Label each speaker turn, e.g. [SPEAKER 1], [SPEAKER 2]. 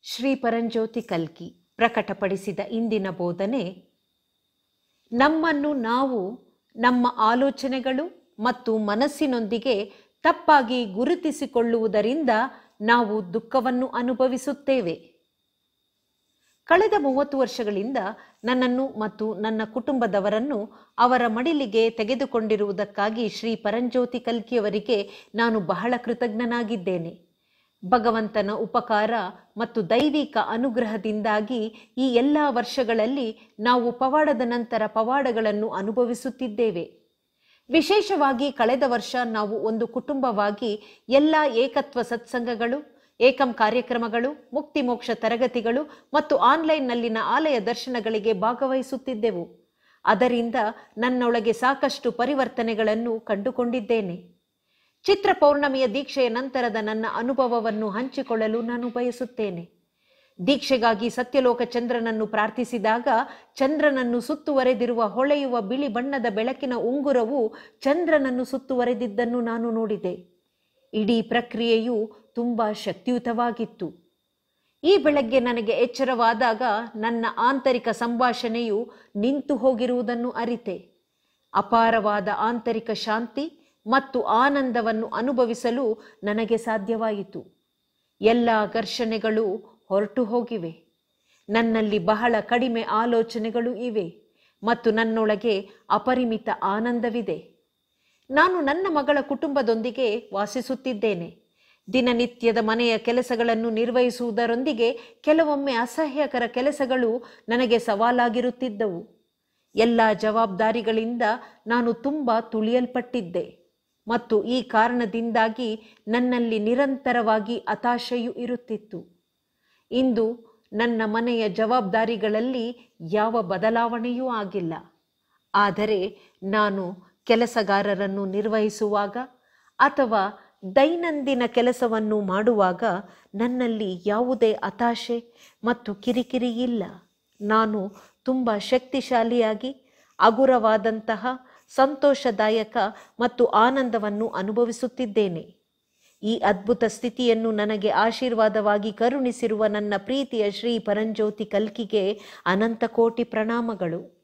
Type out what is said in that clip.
[SPEAKER 1] ಶ್ರೀ ಪರಂಜ್ಯೋತಿ ಕಲ್ಕಿ ಪ್ರಕಟಪಡಿಸಿದ ಇಂದಿನ ಬೋಧನೆ ನಮ್ಮನ್ನು ನಾವು ನಮ್ಮ ಆಲೋಚನೆಗಳು ಮತ್ತು ಮನಸ್ಸಿನೊಂದಿಗೆ ತಪ್ಪಾಗಿ ಗುರುತಿಸಿಕೊಳ್ಳುವುದರಿಂದ ನಾವು ದುಃಖವನ್ನು ಅನುಭವಿಸುತ್ತೇವೆ ಕಳೆದ ಮೂವತ್ತು ವರ್ಷಗಳಿಂದ ನನ್ನನ್ನು ಮತ್ತು ನನ್ನ ಕುಟುಂಬದವರನ್ನು ಅವರ ಮಡಿಲಿಗೆ ತೆಗೆದುಕೊಂಡಿರುವುದಕ್ಕಾಗಿ ಶ್ರೀ ಪರಂಜ್ಯೋತಿ ಕಲ್ಕಿಯವರಿಗೆ ನಾನು ಬಹಳ ಕೃತಜ್ಞನಾಗಿದ್ದೇನೆ ಭಗವಂತನ ಉಪಕಾರ ಮತ್ತು ದೈವಿಕ ಅನುಗ್ರಹದಿಂದಾಗಿ ಈ ಎಲ್ಲ ವರ್ಷಗಳಲ್ಲಿ ನಾವು ಪವಾಡದ ನಂತರ ಪವಾಡಗಳನ್ನು ಅನುಭವಿಸುತ್ತಿದ್ದೇವೆ ವಿಶೇಷವಾಗಿ ಕಳೆದ ವರ್ಷ ನಾವು ಒಂದು ಕುಟುಂಬವಾಗಿ ಎಲ್ಲ ಏಕತ್ವ ಸತ್ಸಂಗಗಳು ಏಕಂ ಕಾರ್ಯಕ್ರಮಗಳು ಮುಕ್ತಿ ಮೋಕ್ಷ ತರಗತಿಗಳು ಮತ್ತು ಆನ್ಲೈನ್ನಲ್ಲಿನ ಆಲಯ ದರ್ಶನಗಳಿಗೆ ಭಾಗವಹಿಸುತ್ತಿದ್ದೆವು ಅದರಿಂದ ನನ್ನೊಳಗೆ ಸಾಕಷ್ಟು ಪರಿವರ್ತನೆಗಳನ್ನು ಕಂಡುಕೊಂಡಿದ್ದೇನೆ ಚಿತ್ರ ಪೌರ್ಣಮಿಯ ದೀಕ್ಷೆಯ ನಂತರದ ನನ್ನ ಅನುಭವವನ್ನು ಹಂಚಿಕೊಳ್ಳಲು ನಾನು ಬಯಸುತ್ತೇನೆ ದೀಕ್ಷೆಗಾಗಿ ಸತ್ಯಲೋಕ ಚಂದ್ರನನ್ನು ಪ್ರಾರ್ಥಿಸಿದಾಗ ಚಂದ್ರನನ್ನು ಸುತ್ತುವರೆದಿರುವ ಹೊಳೆಯುವ ಬಿಳಿ ಬಣ್ಣದ ಬೆಳಕಿನ ಉಂಗುರವು ಚಂದ್ರನನ್ನು ಸುತ್ತುವರೆದಿದ್ದನ್ನು ನಾನು ನೋಡಿದೆ ಇಡೀ ಪ್ರಕ್ರಿಯೆಯು ತುಂಬ ಶಕ್ತಿಯುತವಾಗಿತ್ತು ಈ ಬೆಳಗ್ಗೆ ನನಗೆ ಎಚ್ಚರವಾದಾಗ ನನ್ನ ಆಂತರಿಕ ಸಂಭಾಷಣೆಯು ನಿಂತು ಹೋಗಿರುವುದನ್ನು ಅರಿತೆ ಅಪಾರವಾದ ಆಂತರಿಕ ಶಾಂತಿ ಮತ್ತು ಆನಂದವನ್ನು ಅನುಭವಿಸಲು ನನಗೆ ಸಾಧ್ಯವಾಯಿತು ಎಲ್ಲ ಘರ್ಷಣೆಗಳು ಹೊರಟು ಹೋಗಿವೆ ನನ್ನಲ್ಲಿ ಬಹಳ ಕಡಿಮೆ ಆಲೋಚನೆಗಳು ಇವೆ ಮತ್ತು ನನ್ನೊಳಗೆ ಅಪರಿಮಿತ ಆನಂದವಿದೆ ನಾನು ನನ್ನ ಮಗಳ ಕುಟುಂಬದೊಂದಿಗೆ ವಾಸಿಸುತ್ತಿದ್ದೇನೆ ದಿನನಿತ್ಯದ ಮನೆಯ ಕೆಲಸಗಳನ್ನು ನಿರ್ವಹಿಸುವುದರೊಂದಿಗೆ ಕೆಲವೊಮ್ಮೆ ಅಸಹ್ಯಕರ ಕೆಲಸಗಳು ನನಗೆ ಸವಾಲಾಗಿರುತ್ತಿದ್ದವು ಎಲ್ಲ ಜವಾಬ್ದಾರಿಗಳಿಂದ ನಾನು ತುಂಬ ತುಳಿಯಲ್ಪಟ್ಟಿದ್ದೆ ಮತ್ತು ಈ ಕಾರಣದಿಂದಾಗಿ ನನ್ನಲ್ಲಿ ನಿರಂತರವಾಗಿ ಹತಾಶೆಯು ಇರುತ್ತಿತ್ತು ಇಂದು ನನ್ನ ಮನೆಯ ಜವಾಬ್ದಾರಿಗಳಲ್ಲಿ ಯಾವ ಬದಲಾವಣೆಯೂ ಆಗಿಲ್ಲ ಆದರೆ ನಾನು ಕೆಲಸಗಾರರನ್ನು ನಿರ್ವಹಿಸುವಾಗ ಅಥವಾ ದೈನಂದಿನ ಕೆಲಸವನ್ನು ಮಾಡುವಾಗ ನನ್ನಲ್ಲಿ ಯಾವುದೇ ಹತಾಶೆ ಮತ್ತು ಕಿರಿಕಿರಿ ಇಲ್ಲ ನಾನು ತುಂಬ ಶಕ್ತಿಶಾಲಿಯಾಗಿ ಹಗುರವಾದಂತಹ ಸಂತೋಷದಾಯಕ ಮತ್ತು ಆನಂದವನ್ನು ಅನುಭವಿಸುತ್ತಿದ್ದೇನೆ ಈ ಅದ್ಭುತ ಸ್ಥಿತಿಯನ್ನು ನನಗೆ ಆಶೀರ್ವಾದವಾಗಿ ಕರುಣಿಸಿರುವ ನನ್ನ ಪ್ರೀತಿಯ ಶ್ರೀ ಪರಂಜ್ಯೋತಿ ಕಲ್ಕಿಗೆ ಅನಂತ ಕೋಟಿ ಪ್ರಣಾಮಗಳು